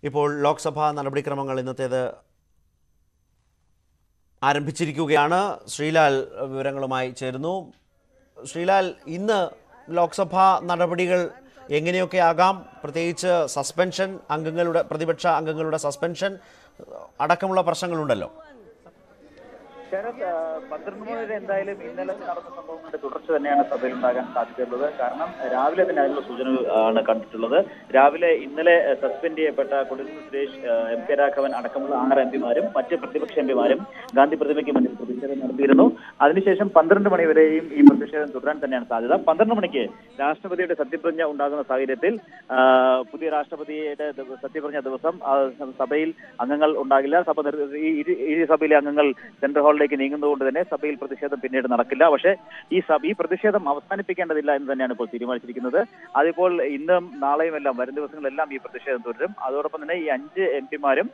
ഇപ്പോൾ ലോക്സഭാ നടപടിക്രമങ്ങൾ ഇന്നത്തേത് ആരംഭിച്ചിരിക്കുകയാണ് ശ്രീലാൽ വിവരങ്ങളുമായി ചേരുന്നു ശ്രീലാൽ ഇന്ന് ലോക്സഭാ നടപടികൾ എങ്ങനെയൊക്കെ ആകാം പ്രത്യേകിച്ച് സസ്പെൻഷൻ അംഗങ്ങളുടെ പ്രതിപക്ഷ അംഗങ്ങളുടെ സസ്പെൻഷൻ അടക്കമുള്ള പ്രശ്നങ്ങളുണ്ടല്ലോ ശരത് ആ, പന്ത്രണ്ട് മണി വരെ എന്തായാലും ഇന്നലെ നടന്ന സംഭവങ്ങളുടെ തുടർച്ച തന്നെയാണ് സഭയിൽ ഉണ്ടാകാൻ സാധ്യതയുള്ളത് കാരണം രാവിലെ തന്നെ അതിനുള്ള സൂചന ആണ് കണ്ടിട്ടുള്ളത് രാവിലെ ഇന്നലെ സസ്പെൻഡ് ചെയ്യപ്പെട്ട കൊടിക്കുന്നിൽ സുരേഷ് ആ, എം കെ രാഘവൻ അടക്കമുള്ള ആറ് എം പിമാരും മറ്റ് പ്രതിപക്ഷ എം പിമാരും ഗാന്ധി പ്രതിമയ്ക്ക് മുന്നിൽ പ്രതിഷേധം നടത്തിയിരുന്നു അതിനുശേഷം പന്ത്രണ്ട് മണി വരെയും ഈ പ്രതിഷേധം തുടരാൻ തന്നെയാണ് സാധ്യത പന്ത്രണ്ട് മണിക്ക് രാഷ്ട്രപതിയുടെ സത്യപ്രതിജ്ഞ ഉണ്ടാകുന്ന സാഹചര്യത്തിൽ ആ, പുതിയ രാഷ്ട്രപതിയുടെ ദിവ- സത്യപ്രതിജ്ഞ ദിവസം ആ, സഭയിൽ അംഗങ്ങൾ ഉണ്ടാകില്ല സഭ നിർ- ഈ ഇരു- ഈ സഭയിലെ അംഗങ്ങൾ സെൻട്രൽ ഹാളിലേക്ക് നീങ്ങുന്നതുകൊണ്ട് തന്നെ സഭയിൽ പ്രതിഷേധം പിന്നീട് നടക്കില്ല പക്ഷേ ഈ സഭ ഈ പ്രതിഷേധം അവസാനിപ്പിക്കേണ്ടതില്ല എന്ന് തന്നെയാണ് ഇപ്പോൾ തീരുമാനിച്ചിരിക്കുന്നത് അതിപ്പോൾ ഇന്നും നാളെയും എല്ലാം വരും ദിവസങ്ങളിലെല്ലാം ഈ പ്രതിഷേധം തുടരും അതോടൊപ്പം തന്നെ ഈ അഞ്ച് എം പിമാരും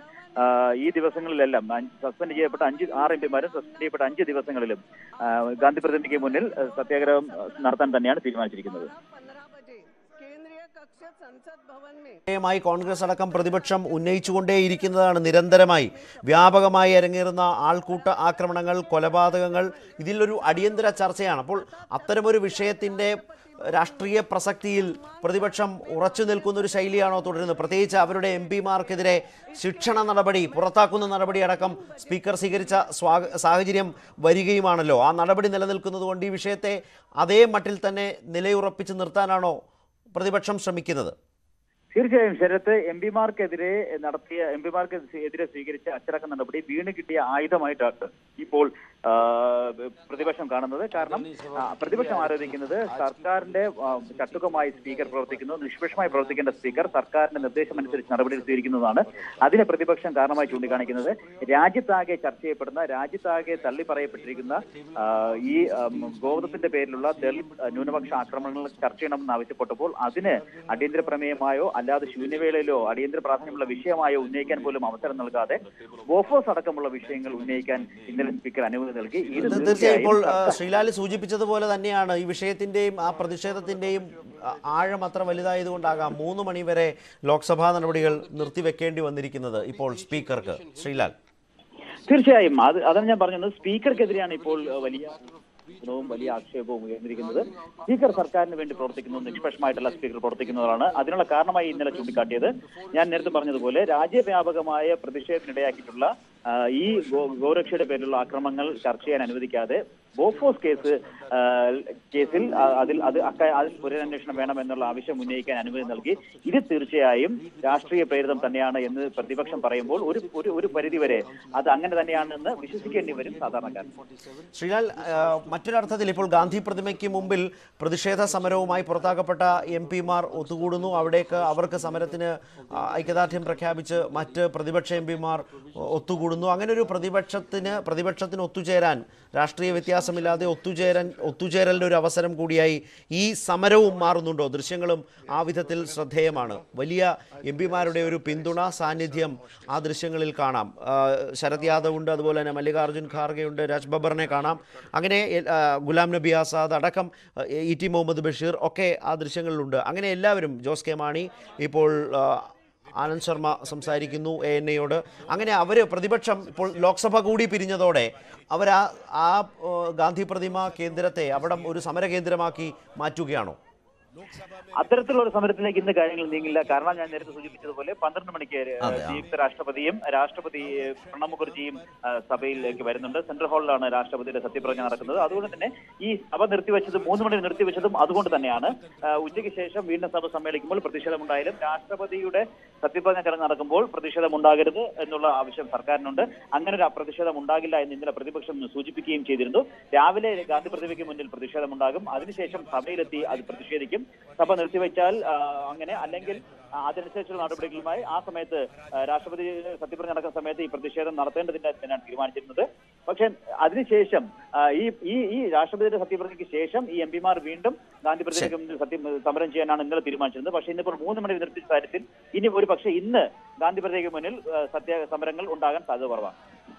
ഈ ദിവസങ്ങളിലെല്ലാം അഞ്ച് സസ്പെൻഡ് ചെയ്യപ്പെട്ട അഞ്ച് ആറ് എം പിമാരും സസ്പെൻഡ് ചെയ്യപ്പെട്ട അഞ്ച് ദിവസങ്ങളിലും ആ, ഗാന്ധി പ്രതിമയ്ക്ക് മുന്നിൽ ആ, സത്യാഗ്രഹം ആ, നടത്താൻ തന്നെയാണ് തീരുമാനിച്ചിരിക്കുന്നത് पंद्रह बजे केंद्रीय कक्ष संसद भवन में മായി കോൺഗ്രസ് അടക്കം പ്രതിപക്ഷം ഉന്നയിച്ചുകൊണ്ടേയിരിക്കുന്നതാണ് നിരന്തരമായി വ്യാപകമായി അരങ്ങേറുന്ന ആൾക്കൂട്ട ആക്രമണങ്ങൾ കൊലപാതകങ്ങൾ ഇതിലൊരു അടിയന്തര ചർച്ചയാണ് അപ്പോൾ അത്തരമൊരു വിഷയത്തിൻ്റെ രാഷ്ട്രീയ പ്രസക്തിയിൽ പ്രതിപക്ഷം ഉറച്ചു നിൽക്കുന്ന ഒരു ശൈലിയാണോ തുടരുന്നത് പ്രത്യേകിച്ച് അവരുടെ എം പിമാർക്കെതിരെ ശിക്ഷണ നടപടി പുറത്താക്കുന്ന നടപടി അടക്കം സ്പീക്കർ സ്വീകരിച്ച സ്വാഗ സാഹചര്യം വരികയുമാണല്ലോ ആ നടപടി നിലനിൽക്കുന്നത് കൊണ്ട് ഈ വിഷയത്തെ അതേ മട്ടിൽ തന്നെ നിലയുറപ്പിച്ച് നിർത്താനാണോ പ്രതിപക്ഷം ശ്രമിക്കുന്നത് തീർച്ചയായും ശരത്ത് എം പിമാർക്കെതിരെ നടത്തിയ എം പിമാർക്ക് എതിരെ സ്വീകരിച്ച അച്ചടക്ക നടപടി വീണ് കിട്ടിയ ആയുധമായിട്ടാണ് ഇപ്പോൾ ആ, പ്രതിപക്ഷം കാണുന്നത് കാരണം ആ, പ്രതിപക്ഷം ആരോപിക്കുന്നത് സർക്കാരിന്റെ ആ, ചട്ടുകമായി സ്പീക്കർ പ്രവർത്തിക്കുന്നു നിഷ്പക്ഷമായി പ്രവർത്തിക്കേണ്ട സ്പീക്കർ സർക്കാരിന്റെ നിർദ്ദേശമനുസരിച്ച് നടപടി സ്വീകരിക്കുന്നതാണ് അതിനെ പ്രതിപക്ഷം കാരണമായി ചൂണ്ടിക്കാണിക്കുന്നത് രാജ്യത്താകെ ചർച്ച ചെയ്യപ്പെടുന്ന രാജ്യത്താകെ തള്ളി പറയപ്പെട്ടിരിക്കുന്ന ആ, ഈ ആം, ഗോവധത്തിന്റെ പേരിലുള്ള ദളിത് ന്യൂനപക്ഷ ആക്രമണങ്ങൾ ചർച്ച ചെയ്യണമെന്ന് ആവശ്യപ്പെട്ടപ്പോൾ അതിന് അടിയന്തര പ്രമേയമായോ അല്ലാതെ ശൂന്യവേളയിലോ അടിയന്തര പ്രാധാന്യമുള്ള വിഷയമായോ ഉന്നയിക്കാൻ പോലും അവസരം നൽകാതെ ബോഫോസ് അടക്കമുള്ള വിഷയങ്ങൾ ഉന്നയിക്കാൻ ഇന്നലെ സ്പീക്കർ അനുമതി നൽകി ഇത് ഇത് തീർച്ചയായും ഇപ്പോൾ ആ, തീർച്ചയായും ശ്രീലാൽ സൂചിപ്പിച്ചതുപോലെ തന്നെയാണ് ഈ വിഷയത്തിന്റെയും ആ പ്രതിഷേധത്തിന്റെയും ആ, ആഴം അത്ര വലുതായതുകൊണ്ടാകാം മൂന്ന് മണിവരെ ലോക്സഭാ നടപടികൾ നിർത്തിവെക്കേണ്ടി വന്നിരിക്കുന്നത് ഇപ്പോൾ സ്പീക്കർക്ക് ശ്രീലാൽ തീർച്ചയായും അത് അതാണ് ഞാൻ പറഞ്ഞത് സ്പീക്കർക്കെതിരെയാണ് ഇപ്പോൾ അഹ്, വലിയ വിമർശനവും വലിയ ആക്ഷേപവും ഉയർന്നിരിക്കുന്നത് സ്പീക്കർ സർക്കാരിന് വേണ്ടി പ്രവർത്തിക്കുന്നു നിഷ്പക്ഷമായിട്ടുള്ള സ്പീക്കർ പ്രവർത്തിക്കുന്നതാണ് അതിനുള്ള കാരണമായി ഇന്നലെ ചൂണ്ടിക്കാട്ടിയത് ഞാൻ നേരത്തെ പറഞ്ഞതുപോലെ രാജ്യവ്യാപകമായ പ്രതിഷേധത്തിനിടയാക്കിയിട്ടുള്ള ആ, ഈ ഗോ- ഗോരക്ഷയുടെ പേരിലുള്ള ആക്രമണങ്ങൾ ചർച്ച ചെയ്യാൻ അനുവദിക്കാതെ ബോഫോസ് കേസ് ആ, കേസിൽ ആ, അതിൽ അത് അക്ക- അതിൽ പുനരന്വേഷണം വേണമെന്നുള്ള ആവശ്യം ഉന്നയിക്കാൻ അനുമതി നൽകി ഇത് തീർച്ചയായും രാഷ്ട്രീയ പ്രേരിതം തന്നെയാണ് എന്ന് പ്രതിപക്ഷം പറയുമ്പോൾ ഒരു ഒരു ഒരു പരിധിവരെ അത് അങ്ങനെ തന്നെയാണെന്ന് വിശ്വസിക്കേണ്ടി വരും സാധാരണക്കാരൻ ശ്രീലാൽ ആ, മറ്റൊരർത്ഥത്തിൽ ഇപ്പോൾ ഗാന്ധി പ്രതിമയ്ക്ക് മുമ്പിൽ പ്രതിഷേധ സമരവുമായി പുറത്താക്കപ്പെട്ട എം പിമാർ ഒത്തുകൂടുന്നു അവിടേക്ക് അവർക്ക് സമരത്തിന് ആ, ഐക്യദാർഢ്യം പ്രഖ്യാപിച്ച് മറ്റ് പ്രതിപക്ഷ എം പിമാർ ഒത്തുകൂടുന്നു അങ്ങനെ ഒരു പ്രതിപക്ഷത്തിന് പ്രതിപക്ഷത്തിന് ഒത്തുചേരാൻ രാഷ്ട്രീയ വ്യത്യാസമില്ലാതെ ഒത്തുചേരാൻ ഒത്തുചേരലിൻ്റെ ഒരു അവസരം കൂടിയായി ഈ സമരവും മാറുന്നുണ്ടോ ദൃശ്യങ്ങളും ആ വിധത്തിൽ ശ്രദ്ധേയമാണ് വലിയ എം പിമാരുടെ ഒരു പിന്തുണ സാന്നിധ്യം ആ ദൃശ്യങ്ങളിൽ കാണാം ആ, ശരത് യാദവ് ഉണ്ട് അതുപോലെ തന്നെ മല്ലികാർജ്ജുൻ ഖാർഗെയുണ്ട് രാജ് ബബ്ബറിനെ കാണാം അങ്ങനെ എ- ആ, ഗുലാം നബി ആസാദ് അടക്കം ആ, ഇ ടി മുഹമ്മദ് ബഷീർ ഒക്കെ ആ ദൃശ്യങ്ങളിലുണ്ട് അങ്ങനെ എല്ലാവരും ജോസ് കെ മാണി ഇപ്പോൾ ആ, ആനന്ദ് ശർമ്മ സംസാരിക്കുന്നു എ എൻ എയോട് അങ്ങനെ അവർ പ്രതിപക്ഷം ഇപ്പോൾ ലോക്സഭ കൂടി പിരിഞ്ഞതോടെ അവർ ആ ആ ആ, ഗാന്ധി പ്രതിമ കേന്ദ്രത്തെ അവിടെ ഒരു സമര കേന്ദ്രമാക്കി മാറ്റുകയാണോ അത്തരത്തിലുള്ള ഒരു സമരത്തിലേക്ക് ഇന്ന് കാര്യങ്ങൾ നീങ്ങില്ല കാരണം ഞാൻ നേരത്തെ സൂചിപ്പിച്ചതുപോലെ പന്ത്രണ്ട് മണിക്ക് അതെ, ആ. നിയുക്ത രാഷ്ട്രപതിയും രാഷ്ട്രപതി ഏഹ്, പ്രണബ് മുഖർജിയും ആ, സഭയിലേക്ക് വരുന്നുണ്ട് സെൻട്രൽ ഹാളിലാണ് രാഷ്ട്രപതിയുടെ സത്യപ്രതിജ്ഞ നടക്കുന്നത് അതുകൊണ്ട് തന്നെ ഈ സഭ നിർത്തിവെച്ചത് മൂന്ന് മണി നിർത്തിവെച്ചതും അതുകൊണ്ട് തന്നെയാണ് ആ, ഉച്ചയ്ക്ക് ശേഷം വീണ്ടും സഭ സമ്മേളിക്കുമ്പോൾ പ്രതിഷേധമുണ്ടായാലും രാഷ്ട്രപതിയുടെ സത്യപ്രതിജ്ഞ ചടങ്ങ് നടക്കുമ്പോൾ പ്രതിഷേധം ഉണ്ടാകരുത് എന്നുള്ള ആവശ്യം സർക്കാരിനുണ്ട് അങ്ങനെ ഒരു പ്രതിഷേധം ഉണ്ടാകില്ല എന്ന് ഇന്നലെ പ്രതിപക്ഷം സൂചിപ്പിക്കുകയും ചെയ്തിരുന്നു രാവിലെ ഗാന്ധി പ്രതിമയ്ക്ക് മുന്നിൽ പ്രതിഷേധമുണ്ടാകും അതിനുശേഷം സഭയിലെത്തി അത് പ്രതിഷേധിക്കും സഭ നിർത്തിവെച്ചാൽ ആ, അങ്ങനെ അല്ലെങ്കിൽ ആ, അതനുസരിച്ചുള്ള നടപടികളുമായി ആ സമയത്ത് ആ, രാഷ്ട്രപതി സത്യപ്രതിജ്ഞ നടക്കുന്ന സമയത്ത് ഈ പ്രതിഷേധം നടത്തേണ്ടതിന്റെ തന്നെയാണ് തീരുമാനിച്ചിരുന്നത് പക്ഷെ അതിനുശേഷം ആ, ഈ ഈ ഈ രാഷ്ട്രപതിയുടെ സത്യപ്രതിജ്ഞയ്ക്ക് ശേഷം ഈ എം പിമാർ വീണ്ടും ഗാന്ധി പ്രതിമയ്ക്ക് മുന്നിൽ സത്യം സമരം ചെയ്യാനാണ് ഇന്നലെ തീരുമാനിച്ചിരുന്നത് പക്ഷേ ഇന്നിപ്പോൾ മൂന്ന് മണി നിർത്തിച്ച കാര്യത്തിൽ ഇനി ഒരു പക്ഷേ ഇന്ന് ഗാന്ധി പ്രതിമയ്ക്ക് മുന്നിൽ ആ, സത്യ സമരങ്ങൾ ഉണ്ടാകാൻ സാധ്യത കുറവാണ്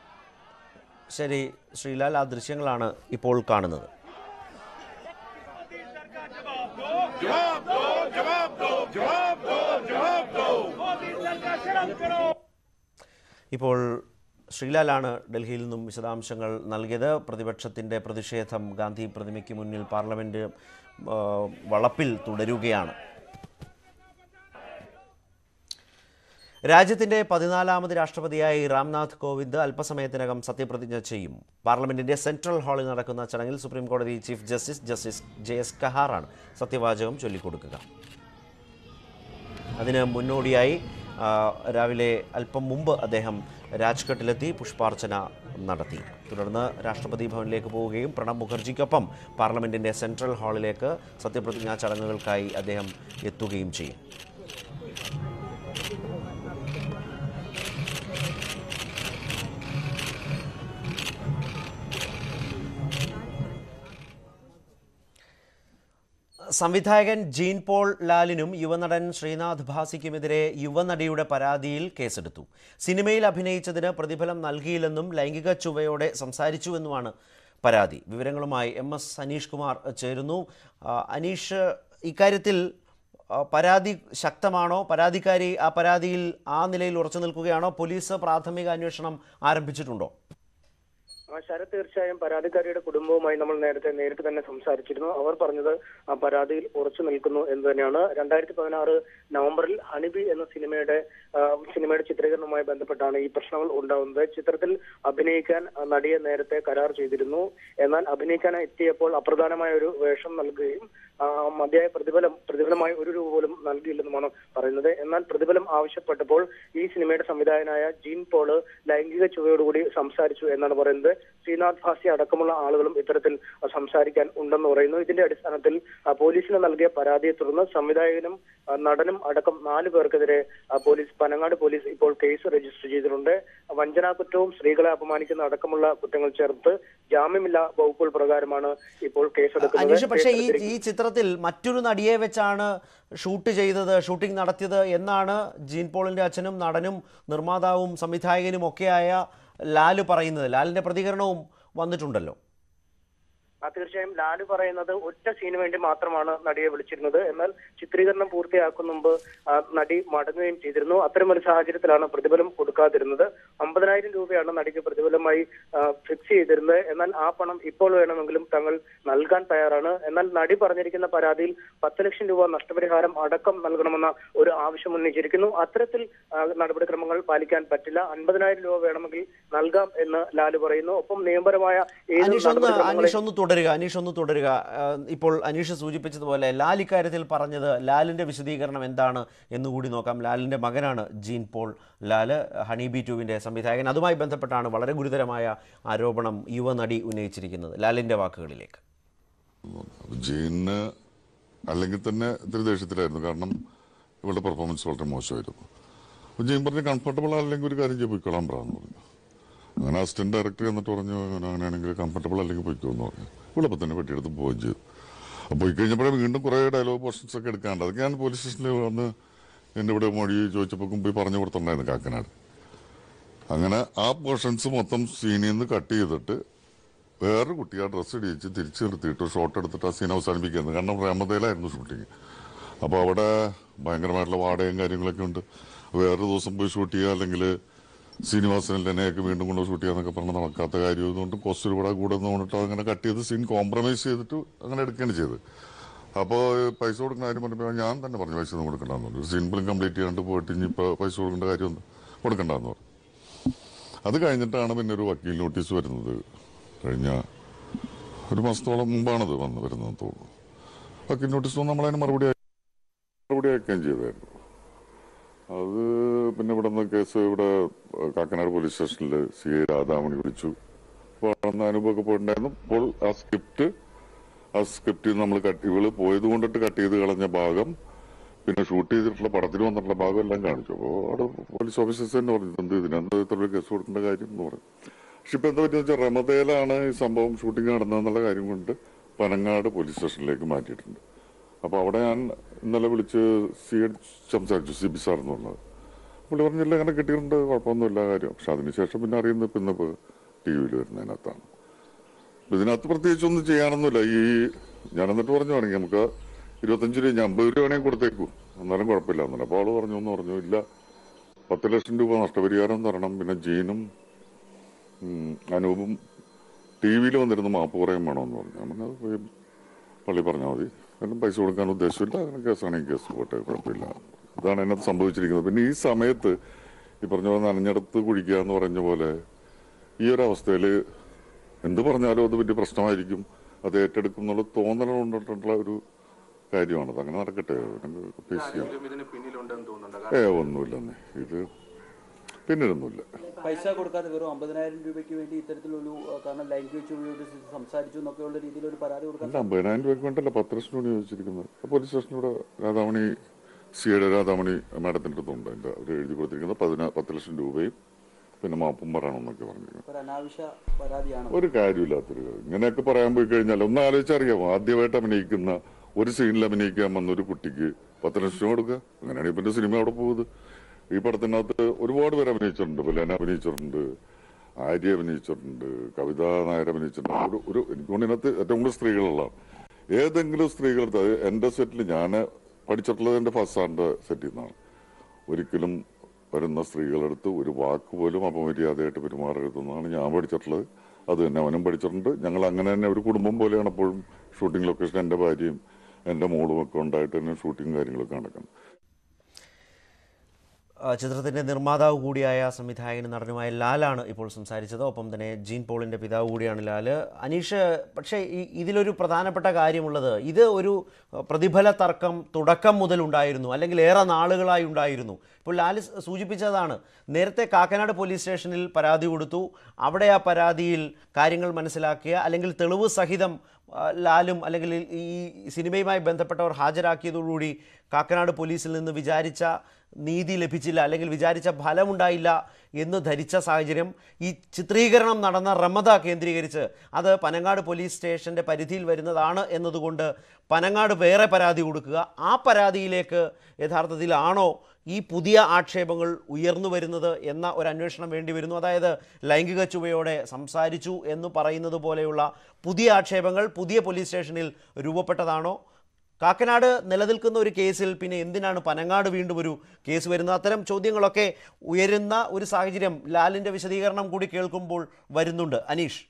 ശരി ശ്രീലാൽ ആ ദൃശ്യങ്ങളാണ് ഇപ്പോൾ കാണുന്നത് जवाब दो जवाब दो ഇപ്പോൾ ശ്രീലാലാണ് ഡൽഹിയിൽ നിന്നും വിശദാംശങ്ങൾ നൽകിയത് പ്രതിപക്ഷത്തിൻ്റെ പ്രതിഷേധം ഗാന്ധി പ്രതിമയ്ക്ക് മുന്നിൽ പാർലമെൻറ്റ് ആ, വളപ്പിൽ തുടരുകയാണ് രാജ്യത്തിന്റെ പതിനാലാമത് രാഷ്ട്രപതിയായി രാംനാഥ് കോവിന്ദ് അല്പസമയത്തിനകം സത്യപ്രതിജ്ഞ ചെയ്യും പാർലമെന്റിന്റെ സെൻട്രൽ ഹാളിൽ നടക്കുന്ന ചടങ്ങിൽ സുപ്രീം കോടതി chief justice justice J S കഹാറാണ് സത്യവാചകം ചൊല്ലിക്കൊടുക്കുക അതിന് മുന്നോടിയായി ആ, രാവിലെ അല്പം മുമ്പ് അദ്ദേഹം രാജ്ഘട്ടിലെത്തി പുഷ്പാർച്ചന നടത്തി തുടർന്ന് രാഷ്ട്രപതി ഭവനിലേക്ക് പോവുകയും പ്രണബ് മുഖർജിക്കൊപ്പം പാർലമെന്റിന്റെ സെൻട്രൽ ഹാളിലേക്ക് സത്യപ്രതിജ്ഞാ ചടങ്ങുകൾക്കായി അദ്ദേഹം എത്തുകയും ചെയ്യും സംവിധായകൻ ജീൻ പോൾ ലാലിനും യുവനടൻ ശ്രീനാഥ് ഭാസിക്കുമെതിരെ യുവനടിയുടെ പരാതിയിൽ കേസെടുത്തു സിനിമയിൽ അഭിനയിച്ചതിന് പ്രതിഫലം നൽകിയില്ലെന്നും ലൈംഗിക ചുവയോടെ സംസാരിച്ചുവെന്നുമാണ് പരാതി വിവരങ്ങളുമായി എം എസ് അനീഷ് കുമാർ ചേരുന്നു ആ, അനീഷ് ഇക്കാര്യത്തിൽ ആ, പരാതി ശക്തമാണോ പരാതിക്കാരി ആ പരാതിയിൽ ആ നിലയിൽ ഉറച്ചു നിൽക്കുകയാണോ പോലീസ് പ്രാഥമിക അന്വേഷണം ആരംഭിച്ചിട്ടുണ്ടോ ആ ശരത് തീർച്ചയായും പരാതിക്കാരിയുടെ കുടുംബവുമായി നമ്മൾ നേരത്തെ നേരിട്ട് തന്നെ സംസാരിച്ചിരുന്നു അവർ പറഞ്ഞത് ആ പരാതിയിൽ ഉറച്ചു നിൽക്കുന്നു എന്ന് തന്നെയാണ് രണ്ടായിരത്തി പതിനാറ് നവംബറിൽ ഹണിബി എന്ന സിനിമയുടെ ആ, സിനിമയുടെ ചിത്രീകരണവുമായി ബന്ധപ്പെട്ടാണ് ഈ പ്രശ്നങ്ങൾ ഉണ്ടാവുന്നത് ചിത്രത്തിൽ അഭിനയിക്കാൻ ആ, നടിയെ നേരത്തെ കരാർ ചെയ്തിരുന്നു എന്നാൽ അഭിനയിക്കാൻ എത്തിയപ്പോൾ അപ്രധാനമായ ഒരു വേഷം നൽകുകയും ആ, മതിയായ പ്രതിഫലം പ്രതിഫലമായി ഒരു രൂപ പോലും നൽകിയില്ലെന്നുമാണ് പറയുന്നത് എന്നാൽ പ്രതിഫലം ആവശ്യപ്പെട്ടപ്പോൾ ഈ സിനിമയുടെ സംവിധായകനായ ജീൻ പോള് ലൈംഗിക ചുവയോടുകൂടി സംസാരിച്ചു എന്നാണ് പറയുന്നത് ശ്രീനാഥ് ഭാസി അടക്കമുള്ള ആളുകളും ഇത്തരത്തിൽ സംസാരിക്കാൻ ഉണ്ടെന്ന് പറയുന്നു ഇതിന്റെ അടിസ്ഥാനത്തിൽ ആ, പോലീസിന് നൽകിയ പരാതിയെ തുടർന്ന് സംവിധായകനും ആ, നടനും അടക്കം നാല് പേർക്കെതിരെ ആ, പോലീസ് പനങ്ങാട് പോലീസ് ഇപ്പോൾ കേസ് രജിസ്റ്റർ ചെയ്തിട്ടുണ്ട് വഞ്ചനാ കുറ്റവും സ്ത്രീകളെ അപമാനിക്കുന്ന അടക്കമുള്ള കുറ്റങ്ങൾ ചേർത്ത് ജാമ്യമില്ലാ വകുപ്പുകൾ പ്രകാരമാണ് ഇപ്പോൾ കേസെടുക്കുന്നത് അനീഷ് പക്ഷേ ഈ കേസെടുത്തിരിക്കുന്നത്. ഈ ചിത്രത്തിൽ മറ്റൊരു നടിയെ വെച്ചാണ് ഷൂട്ട് ചെയ്തത് ഷൂട്ടിംഗ് നടത്തിയത് എന്നാണ് ജീൻ പോളിന്റെ അച്ഛനും നടനും നിർമ്മാതാവും സംവിധായകനും ഒക്കെയായ ലാല് പറയുന്നത് ലാലിന്റെ പ്രതികരണവും വന്നിട്ടുണ്ടല്ലോ ആ തീർച്ചയായും ലാല് പറയുന്നത് ഒറ്റ സീന് വേണ്ടി മാത്രമാണ് നടിയെ വിളിച്ചിരുന്നത് എന്നാൽ ചിത്രീകരണം പൂർത്തിയാക്കും മുമ്പ് ആ, നടി മടങ്ങുകയും ചെയ്തിരുന്നു അത്തരമൊരു സാഹചര്യത്തിലാണ് പ്രതിഫലം കൊടുക്കാതിരുന്നത് അമ്പതിനായിരം രൂപയാണ് നടിക്ക് പ്രതിഫലമായി ഫിക്സ് ചെയ്തിരുന്നത് എന്നാൽ ആ പണം ഇപ്പോൾ വേണമെങ്കിലും തങ്ങൾ നൽകാൻ തയ്യാറാണ് എന്നാൽ നടി പറഞ്ഞിരിക്കുന്ന പരാതിയിൽ പത്ത് ലക്ഷം രൂപ നഷ്ടപരിഹാരം അടക്കം നൽകണമെന്ന ഒരു ആവശ്യം ഉന്നയിച്ചിരിക്കുന്നു അത്തരത്തിൽ ആ, നടപടിക്രമങ്ങൾ പാലിക്കാൻ പറ്റില്ല അൻപതിനായിരം രൂപ വേണമെങ്കിൽ നൽകാം എന്ന് ലാല് പറയുന്നു ഒപ്പം നിയമപരമായ ഏത് അനീഷ് ഒന്ന് നടപടിക്രമങ്ങളെ അനീഷ് ഒന്ന് തുടരുക അനീഷ് ഒന്ന് തുടരുക ആ, ഇപ്പോൾ അനീഷ് സൂചിപ്പിച്ചതുപോലെ ലാൽ ഇക്കാര്യത്തിൽ പറഞ്ഞത് ലാലിന്റെ വിശദീകരണം എന്താണ് എന്നുകൂടി നോക്കാം ലാലിന്റെ മകനാണ് ജീൻ പോൾ ലാല് ഹണി ബി ടുവിന്റെ സംവിധായകൻ അതുമായി ബന്ധപ്പെട്ടാണ് വളരെ ഗുരുതരമായ ആരോപണം യുവനടി ഉന്നയിച്ചിരിക്കുന്നത് ലാലിന്റെ വാക്കുകളിലേക്ക് ജീന് അല്ലെങ്കിൽ തന്നെ ഇത്തിരി ദേഷ്യത്തിലായിരുന്നു കാരണം ഇവളുടെ പെർഫോമൻസ് വളരെ മോശമായിരുന്നു അപ്പോൾ ജീൻ പറഞ്ഞ് കംഫർട്ടബിൾ അല്ലെങ്കിൽ ഒരു കാര്യം ചെയ്ത് പോയിക്കോളാൻ പറയാന്ന് പറഞ്ഞു അങ്ങനെ അസിസ്റ്റന്റ് ഡയറക്ടർ എന്നിട്ട് പറഞ്ഞു "അങ്ങനെ അങ്ങനെയാണെങ്കിൽ കംഫർട്ടബിൾ അല്ലെങ്കിൽ പോയിക്കോ എന്ന് പറഞ്ഞു ഇവളപ്പോൾ തന്നെ പെട്ടിയെടുത്ത് പോവുകയും ചെയ്തു അപ്പോൾ പോയി കഴിഞ്ഞപ്പോഴേ വീണ്ടും കുറേ ഡയലോഗ് പോർഷൻസ് ഒക്കെ എടുക്കാണ്ട് അതൊക്കെ ഞാൻ പോലീസ് സ്റ്റേഷനിൽ വന്ന് എൻ്റെ ഇവിടെ മൊഴി ചോദിച്ചപ്പോൾ പോയി പറഞ്ഞു കൊടുത്തിട്ടുണ്ടായിരുന്നു കാക്കനാട് അങ്ങനെ ആ പോർഷൻസ് മൊത്തം സീനിൽ നിന്ന് കട്ട് ചെയ്തിട്ട് വേറൊരു കുട്ടി ആ ഡ്രസ്സ് ഇടിച്ച് തിരിച്ചു നിർത്തിയിട്ട് ഷോട്ട് എടുത്തിട്ട് ആ സീൻ അവസാനിപ്പിക്കുന്നത് കാരണം റഹമതയിലായിരുന്നു ഷൂട്ടിങ് അപ്പോൾ അവിടെ ഭയങ്കരമായിട്ടുള്ള വാടകയും കാര്യങ്ങളൊക്കെ ഉണ്ട് വേറൊരു ദിവസം പോയി ഷൂട്ട് ചെയ്യുക അല്ലെങ്കിൽ ശ്രീനിവാസനിൽ എന്നെയൊക്കെ വീണ്ടും കൊണ്ട് ഷൂട്ട് ചെയ്യാന്നൊക്കെ പറഞ്ഞ് നടക്കാത്ത കാര്യം ഇതുകൊണ്ട് കോസ്റ്റ് ഒരുപാട് കൂടെ പറഞ്ഞിട്ട് അങ്ങനെ കട്ട് ചെയ്ത് സീൻ കോംപ്രമൈസ് ചെയ്തിട്ട് അങ്ങനെ എടുക്കുകയാണ് ചെയ്തത് അപ്പോൾ പൈസ കൊടുക്കുന്ന കാര്യം പറഞ്ഞപ്പോൾ ഞാൻ തന്നെ പറഞ്ഞു പൈസ ഒന്നും കൊടുക്കണ്ടെന്ന് പറഞ്ഞു സീൻ പോലും കംപ്ലീറ്റ് ചെയ്യാണ്ട് പോയിട്ട് ഇനി ഇപ്പോൾ പൈസ കൊടുക്കേണ്ട കാര്യം കൊടുക്കണ്ടെന്ന് പറഞ്ഞു അത് കഴിഞ്ഞിട്ടാണ് പിന്നെ ഒരു വക്കീൽ നോട്ടീസ് വരുന്നത് കഴിഞ്ഞ ഒരു മാസത്തോളം മുമ്പാണത് വന്ന് വരുന്നത് തോന്നുന്നു വക്കീൽ നോട്ടീസ് വന്ന് നമ്മളതിന് മറുപടി അയ- മറുപടി അയക്കുകയും ചെയ്തായിരുന്നു അത് പിന്നെ ഇവിടെ നിന്ന് കേസ് ഇവിടെ ഏഹ്, കാക്കനാട് പോലീസ് സ്റ്റേഷനിൽ സി ഐ രാധാമണി വിളിച്ചു അപ്പോൾ അന്ന് അനുഭവമൊക്കെ പോയിട്ടുണ്ടായിരുന്നു അപ്പോൾ ആ സ്ക്രിപ്റ്റ് ആ സ്ക്രിപ്റ്റിൽ നമ്മൾ കട്ട് ഇവള് പോയത് കൊണ്ടിട്ട് കട്ട് ചെയ്ത് കളഞ്ഞ ഭാഗം പിന്നെ ഷൂട്ട് ചെയ്തിട്ടുള്ള പടത്തിൽ വന്നിട്ടുള്ള ഭാഗം എല്ലാം കാണിച്ചു അപ്പോൾ അവിടെ പോലീസ് ഓഫീസേഴ്സ് തന്നെ പറഞ്ഞു എന്ത് ഇതിനെന്ത് ഇത്ര ഒരു കേസ് കൊടുക്കേണ്ട കാര്യം എന്ന് പറഞ്ഞു പക്ഷെ ഇപ്പൊ എന്താ പറ്റിയെന്ന് വെച്ചാൽ റമദയിലാണ് ഈ സംഭവം ഷൂട്ടിംഗ് നടന്നതെന്നുള്ള കാര്യം കൊണ്ട് പനങ്ങാട് പോലീസ് സ്റ്റേഷനിലേക്ക് മാറ്റിയിട്ടുണ്ട് അപ്പോൾ അവിടെ ഞാൻ ഇന്നലെ വിളിച്ച് സി എഡ് സംസാരിച്ചു സി ബി സാർ എന്നുള്ളത് പുള്ളി പറഞ്ഞില്ല അങ്ങനെ കിട്ടിയിട്ടുണ്ട് കുഴപ്പമൊന്നുമില്ല കാര്യം പക്ഷെ അതിനുശേഷം പിന്നെ അറിയുന്നത് ഇപ്പം ഇന്നിപ്പോൾ ടി വിയിൽ വരുന്നതിനകത്താണ് അപ്പൊ ഇതിനകത്ത് പ്രത്യേകിച്ച് ഒന്നും ചെയ്യാനൊന്നുമില്ല ഈ ഞാൻ എന്നിട്ട് പറഞ്ഞു വേണമെങ്കിൽ നമുക്ക് ഇരുപത്തഞ്ച് രൂപ ഞാൻ അമ്പത് രൂപ വേണമെങ്കിൽ കൊടുത്തേക്കൂ അന്നേരം കുഴപ്പമില്ല എന്നല്ല അപ്പോൾ അവള് പറഞ്ഞു എന്ന് പറഞ്ഞു ഇല്ല പത്ത് ലക്ഷം രൂപ നഷ്ടപരിഹാരം തരണം പിന്നെ ജീനും ഉം, അനൂപും ടി വിയിൽ വന്നിരുന്ന് മാപ്പ് പറയാൻ വേണമെന്ന് പറഞ്ഞു നമ്മൾ അത് പോയി പള്ളി പറഞ്ഞാൽ മതി എല്ലാം പൈസ കൊടുക്കാൻ ഉദ്ദേശമില്ല അങ്ങനെ കേസാണെങ്കിൽ കേസ് പോട്ടെ കുഴപ്പമില്ല ഇതാണ് അതിനകത്ത് സംഭവിച്ചിരിക്കുന്നത് പിന്നെ ഈ സമയത്ത് ഈ പറഞ്ഞ പോലെ നനഞ്ഞെടുത്ത് കുഴിക്കുക എന്ന് പറഞ്ഞ പോലെ ഈ ഒരു അവസ്ഥയിൽ എന്ത് പറഞ്ഞാലും അത് വലിയ പ്രശ്നമായിരിക്കും അത് ഏറ്റെടുക്കും എന്നുള്ള തോന്നലുകൊണ്ടിട്ടുള്ള ഒരു കാര്യമാണത് അങ്ങനെ നടക്കട്ടെ നമുക്ക് ഫേസ് ചെയ്യാം ആരെങ്കിലും ഇതിന് പിന്നിലുണ്ടെന്ന് തോന്നുന്നുണ്ട് ഏ ഒന്നുമില്ലെന്നേ ഇത് പിന്നീടൊന്നുമില്ല പൈസ കൊടുക്കാതെ വെറും അമ്പതിനായിരം രൂപയ്ക്ക് വേണ്ടി ഇത്തരത്തിലൊരു ആ, കാരണം ലൈംഗിക ചുവയോട് സംസാരിച്ചു എന്നൊക്കെയുള്ള രീതിയിൽ ഒരു പരാതി കൊടുക്കാൻ അല്ല അമ്പതിനായിരം രൂപയ്ക്ക് വേണ്ടല്ല പത്ത് ലക്ഷം രൂപ ചോദിച്ചിരിക്കുന്നത് ആ പോലീസ് സ്റ്റേഷനിലൂടെ രാധാമണി സിയുടെ രാധാമണി മാഡത്തിൻ്റെ അടുത്തുണ്ട് അതിൻ്റെ അവർ എഴുതി കൊടുത്തിരിക്കുന്നത് പതിനാ പത്ത് ലക്ഷം രൂപയും പിന്നെ മാപ്പും പറയണമെന്നൊക്കെ പറഞ്ഞിരിക്കുന്നത് ഒരു അനാവശ്യ പരാതിയാണ് ഒരു കാര്യമില്ലാത്തൊരു കാര്യം. ഇങ്ങനെയൊക്കെ പറയാൻ പോയി കഴിഞ്ഞാൽ ഒന്ന് ആലോചിച്ചറിയാമോ ആദ്യമായിട്ട് അഭിനയിക്കുന്ന ഒരു സീനിൽ അഭിനയിക്കാൻ വന്ന ഒരു കുട്ടിക്ക് പത്ത് ലക്ഷം കൊടുക്കുക അങ്ങനെയാണ് ഇപ്പം എൻ്റെ സിനിമ അവിടെ പോകുന്നത് ഈ പടത്തിനകത്ത് ഒരുപാട് പേര് അഭിനയിച്ചിട്ടുണ്ട് ബലേന അഭിനയിച്ചിട്ടുണ്ട് ആര്യ അഭിനയിച്ചിട്ടുണ്ട് കവിത നായർ അഭിനയിച്ചിട്ടുണ്ട് ഒരു ഒരു എനിക്ക് തോന്നുന്നു ഇതിനകത്ത് ഏറ്റവും കൂടുതൽ സ്ത്രീകളുള്ളതാണ് ഏതെങ്കിലും സ്ത്രീകളെടുത്ത് അത് എൻ്റെ സെറ്റിൽ ഞാൻ പഠിച്ചിട്ടുള്ളത് എൻ്റെ ഫസാറിൻ്റെ സെറ്റിൽ നിന്നാണ് ഒരിക്കലും വരുന്ന സ്ത്രീകളടുത്ത് ഒരു വാക്ക് പോലും അപമര്യാദയായിട്ട് പെരുമാറരുതെന്നാണ് ഞാൻ പഠിച്ചിട്ടുള്ളത് അത് തന്നെ അവനും പഠിച്ചിട്ടുണ്ട് ഞങ്ങൾ അങ്ങനെ തന്നെ ഒരു കുടുംബം പോലെയാണ് എപ്പോഴും ഷൂട്ടിംഗ് ലൊക്കേഷൻ എൻ്റെ ഭാര്യയും എൻ്റെ മോളും ഒക്കെ ഉണ്ടായിട്ട് തന്നെ ഷൂട്ടിംഗ് കാര്യങ്ങളൊക്കെ നടക്കുന്നത് ആ, ചിത്രത്തിന്റെ നിർമ്മാതാവ് കൂടിയായ സംവിധായകനും നടനുമായ ലാലാണ് ഇപ്പോൾ സംസാരിച്ചത് ഒപ്പം തന്നെ ജീൻ പോളിന്റെ പിതാവ് കൂടിയാണ് ലാല് അനീഷ് പക്ഷേ ഈ ഇതിലൊരു പ്രധാനപ്പെട്ട കാര്യമുള്ളത് ഇത് ഒരു പ്രതിഫല തർക്കം തുടക്കം മുതൽ ഉണ്ടായിരുന്നു അല്ലെങ്കിൽ ഏറെ നാളുകളായി ഉണ്ടായിരുന്നു ഇപ്പോൾ ലാല് സ് സൂചിപ്പിച്ചതാണ് നേരത്തെ കാക്കനാട് പോലീസ് സ്റ്റേഷനിൽ പരാതി കൊടുത്തു അവിടെ ആ പരാതിയിൽ കാര്യങ്ങൾ മനസ്സിലാക്കിയ അല്ലെങ്കിൽ തെളിവ് സഹിതം ആ, ലാലും അല്ലെങ്കിൽ ഈ സിനിമയുമായി ബന്ധപ്പെട്ടവർ ഹാജരാക്കിയതോടുകൂടി കാക്കനാട് പോലീസിൽ നിന്ന് വിചാരിച്ച നീതി ലഭിച്ചില്ല അല്ലെങ്കിൽ വിചാരിച്ച ഫലമുണ്ടായില്ല എന്ന് ധരിച്ച സാഹചര്യം ഈ ചിത്രീകരണം നടന്ന റമദ കേന്ദ്രീകരിച്ച് അത് പനങ്ങാട് പോലീസ് സ്റ്റേഷൻ്റെ പരിധിയിൽ വരുന്നതാണ് എന്നതുകൊണ്ട് പനങ്ങാട് വേറെ പരാതി കൊടുക്കുക ആ പരാതിയിലേക്ക് യഥാർത്ഥത്തിലാണോ ഈ പുതിയ ആക്ഷേപങ്ങൾ ഉയർന്നു വരുന്നത് എന്ന ഒരു അന്വേഷണം വേണ്ടി വരുന്നു അതായത് ലൈംഗിക ചുവയോടെ സംസാരിച്ചു എന്ന് പറയുന്നത് പോലെയുള്ള പുതിയ ആക്ഷേപങ്ങൾ പുതിയ പോലീസ് സ്റ്റേഷനിൽ രൂപപ്പെട്ടതാണോ കാക്കനാട് നിലനിൽക്കുന്ന ഒരു കേസിൽ പിന്നെ എന്തിനാണ് പനങ്ങാട് വീണ്ടും ഒരു കേസ് വരുന്നത് അത്തരം ചോദ്യങ്ങളൊക്കെ ഉയരുന്ന ഒരു സാഹചര്യം ലാലിൻ്റെ വിശദീകരണം കൂടി കേൾക്കുമ്പോൾ വരുന്നുണ്ട് അനീഷ്